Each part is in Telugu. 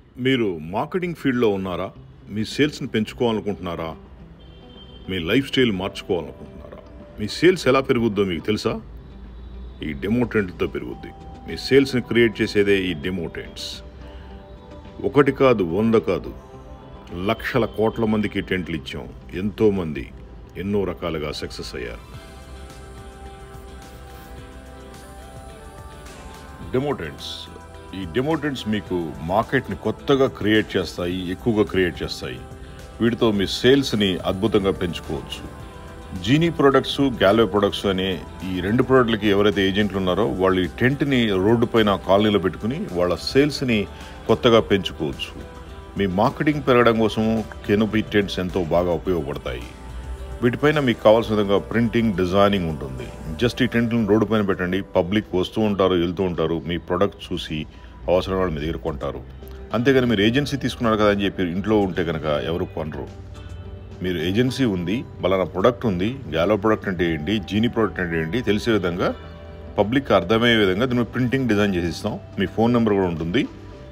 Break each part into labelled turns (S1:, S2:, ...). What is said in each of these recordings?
S1: మీరు మార్కెటింగ్ ఫీల్డ్లో ఉన్నారా మీ సేల్స్ని పెంచుకోవాలనుకుంటున్నారా మీ లైఫ్ స్టైల్ మార్చుకోవాలనుకుంటున్నారా మీ సేల్స్ ఎలా పెరుగుద్దో మీకు తెలుసా ఈ డెమో ట్రెండ్తో పెరుగుద్ది మీ సేల్స్ని క్రియేట్ చేసేదే ఈ డెమో ట్రెండ్స్ ఒకటి కాదు వంద కాదు లక్షల కోట్ల మందికి టెంట్లు ఇచ్చాం ఎంతోమంది ఎన్నో రకాలుగా సక్సెస్ అయ్యారు డెమోటెంట్స్ ఈ డెమోటెంట్స్ మీకు మార్కెట్ని కొత్తగా క్రియేట్ చేస్తాయి ఎక్కువగా క్రియేట్ చేస్తాయి వీటితో మీ సేల్స్ని అద్భుతంగా పెంచుకోవచ్చు జీనీ ప్రొడక్ట్స్ గ్యాల్వే ప్రొడక్ట్స్ అనే ఈ రెండు ప్రోడక్ట్లకి ఎవరైతే ఏజెంట్లు ఉన్నారో వాళ్ళు ఈ టెంట్ని రోడ్డు పైన కాలనీలో పెట్టుకుని వాళ్ళ సేల్స్ని కొత్తగా పెంచుకోవచ్చు మీ మార్కెటింగ్ పెరగడం కోసం కెనోపీ టెంట్స్ ఎంతో బాగా ఉపయోగపడతాయి వీటిపైన మీకు కావాల్సిన విధంగా ప్రింటింగ్ డిజైనింగ్ ఉంటుంది జస్ట్ ఈ టెంట్లను రోడ్డు పైన పెట్టండి పబ్లిక్ వస్తూ ఉంటారు వెళ్తూ ఉంటారు మీ ప్రొడక్ట్ చూసి అవసరం వాళ్ళు మీ దగ్గర కొంటారు అంతేగాని మీరు ఏజెన్సీ తీసుకున్నారు కదా అని చెప్పి ఇంట్లో ఉంటే కనుక ఎవరు కొనరు మీరు ఏజెన్సీ ఉంది బలానా ప్రొడక్ట్ ఉంది గ్యాలో ప్రొడక్ట్ అంటే ఏంటి జీనీ ప్రొడక్ట్ అంటే ఏంటి తెలిసే విధంగా పబ్లిక్ అర్థమయ్యే విధంగా దీన్ని ప్రింటింగ్ డిజైన్ చేసి ఇస్తాం మీ ఫోన్ నెంబర్ కూడా ఉంటుంది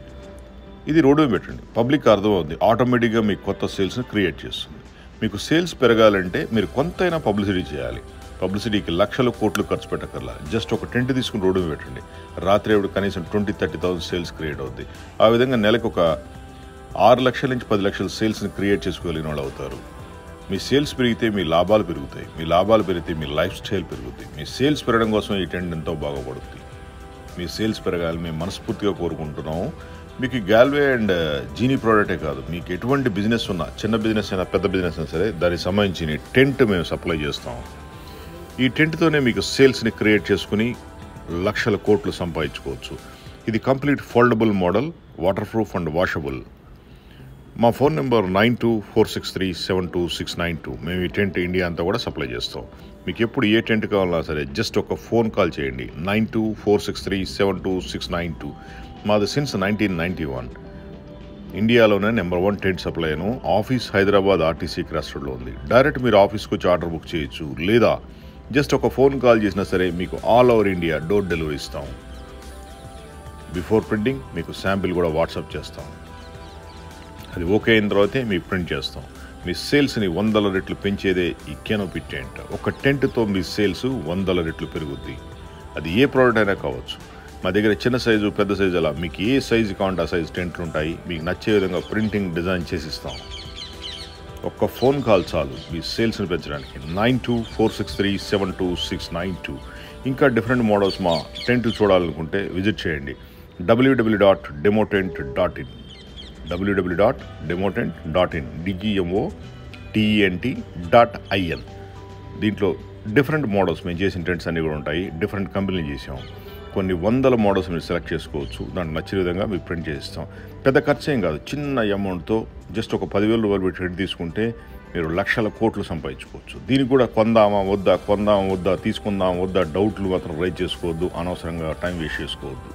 S1: ఇది రోడ్డు మీద పెట్టండి పబ్లిక్ అర్థమవుతుంది ఆటోమేటిక్గా మీకు కొత్త సేల్స్ని క్రియేట్ చేస్తుంది మీకు సేల్స్ పెరగాలంటే మీరు కొంతైనా పబ్లిసిటీ చేయాలి పబ్లిసిటీకి లక్షల కోట్లు ఖర్చు పెట్టకర్లా జస్ట్ ఒక టెంట్ తీసుకుని రోడ్డు మీద పెట్టండి రాత్రి ఇప్పుడు కనీసం twenty thirty thousand sales create అవుద్ది ఆ విధంగా నెలకు ఒక ఆరు లక్షల నుంచి పది లక్షల సేల్స్ని క్రియేట్ చేసుకోగలిగిన వాళ్ళు అవుతారు మీ సేల్స్ పెరిగితే మీ లాభాలు పెరుగుతాయి మీ లాభాలు పెరిగితే మీ లైఫ్ స్టైల్ పెరుగుతుంది మీ సేల్స్ పెరగడం కోసం ఈ టెంట్ ఎంతో బాగుపడుతుంది మీ సేల్స్ పెరగాలి మేము మనస్ఫూర్తిగా కోరుకుంటున్నాము మీకు గ్యాల్వే అండ్ జీనీ ప్రోడక్టే కాదు మీకు ఎటువంటి బిజినెస్ ఉన్నా చిన్న బిజినెస్ అయినా పెద్ద బిజినెస్ అయినా సరే దానికి సంబంధించిన టెంట్ మేము సప్లై చేస్తాం ఈ టెంట్తోనే మీకు సేల్స్ని క్రియేట్ చేసుకుని లక్షల కోట్లు సంపాదించుకోవచ్చు ఇది complete foldable model water proof and washable మా phone number nine two four six three seven two six nine two మేము ఈ టెంట్ ఇండియా అంతా కూడా సప్లై చేస్తాం మీకు ఎప్పుడు ఏ టెంట్ కావాలన్నా సరే జస్ట్ ఒక ఫోన్ కాల్ చేయండి nine two four six three seven two six nine two మాది సిన్స్ నైన్టీన్ నైంటీ వన్ ఇండియాలోనే నెంబర్ వన్ టెంట్ సప్లైను ఆఫీస్ హైదరాబాద్ ఆర్టీసీ క్రాస్ రోడ్లో ఉంది డైరెక్ట్ మీరు ఆఫీస్కి వచ్చి ఆర్డర్ బుక్ చేయొచ్చు లేదా జస్ట్ ఒక ఫోన్ కాల్ చేసినా సరే మీకు all over India door delivery ఇస్తాం బిఫోర్ ప్రింటింగ్ మీకు శాంపిల్ కూడా వాట్సాప్ చేస్తాం అది ఓకే అయిన తర్వాతే మీకు ప్రింట్ చేస్తాం మీ సేల్స్ని వందల రెట్లు పెంచేదే ఈ కెనోపి టెంట్ ఒక టెంట్తో మీ సేల్స్ వందల రెట్లు పెరుగుద్ది అది ఏ ప్రోడక్ట్ అయినా కావచ్చు మా దగ్గర చిన్న సైజు పెద్ద సైజు అలా మీకు ఏ సైజు కావాలంటే ఆ సైజు టెంట్లు ఉంటాయి మీకు నచ్చే విధంగా ప్రింటింగ్ డిజైన్ చేసి ఇస్తాం ఒక్క ఫోన్ కాల్ చాలు మీ సేల్స్ని పెంచడానికి nine two four six three seven two six nine two ఇంకా డిఫరెంట్ మోడల్స్ మా టెంట్ చూడాలనుకుంటే విజిట్ చేయండి W W dot demo tent dot in W W dot demo tent dot in D G M O T N T dot I N దీంట్లో డిఫరెంట్ మోడల్స్ మేము చేసిన టెంట్స్ అన్నీ కూడా ఉంటాయి డిఫరెంట్ కంపెనీలు చేసాం కొన్ని వందల మోడల్స్ మీరు సెలెక్ట్ చేసుకోవచ్చు దానికి నచ్చిన విధంగా మీకు ప్రింట్ చేస్తాం పెద్ద ఖర్చు ఏం కాదు చిన్న అమౌంట్తో జస్ట్ ఒక పదివేల రూపాయలు పెట్టి టెంట్ తీసుకుంటే మీరు లక్షల కోట్లు సంపాదించుకోవచ్చు దీనికి కూడా కొందామా వద్దా కొందామా వద్దా తీసుకుందామా వద్దా డౌట్లు మాత్రం రైజ్ చేసుకోవద్దు అనవసరంగా టైం వేస్ట్ చేసుకోవద్దు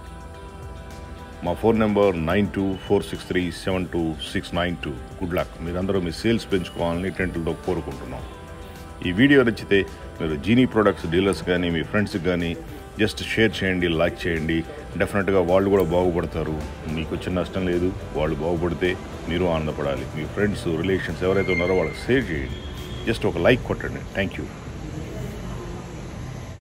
S1: మా phone number nine two four six three seven two six nine two good luck మీరందరూ మీ సేల్స్ పెంచుకోవాలని టెంట్లతో కోరుకుంటున్నాం ఈ వీడియో నచ్చితే మీరు జీనీ ప్రొడక్ట్స్ డీలర్స్ కానీ మీ ఫ్రెండ్స్కి కానీ జస్ట్ షేర్ చేయండి లైక్ చేయండి డెఫినెట్గా వాళ్ళు కూడా బాగుపడతారు మీకు చిన్న నష్టం లేదు వాళ్ళు బాగుపడితే మీరు ఆనందపడాలి మీ ఫ్రెండ్స్ రిలేషన్స్ ఎవరైతే ఉన్నారో వాళ్ళకి షేర్ చేయండి జస్ట్ ఒక లైక్ కొట్టండి థ్యాంక్ యూ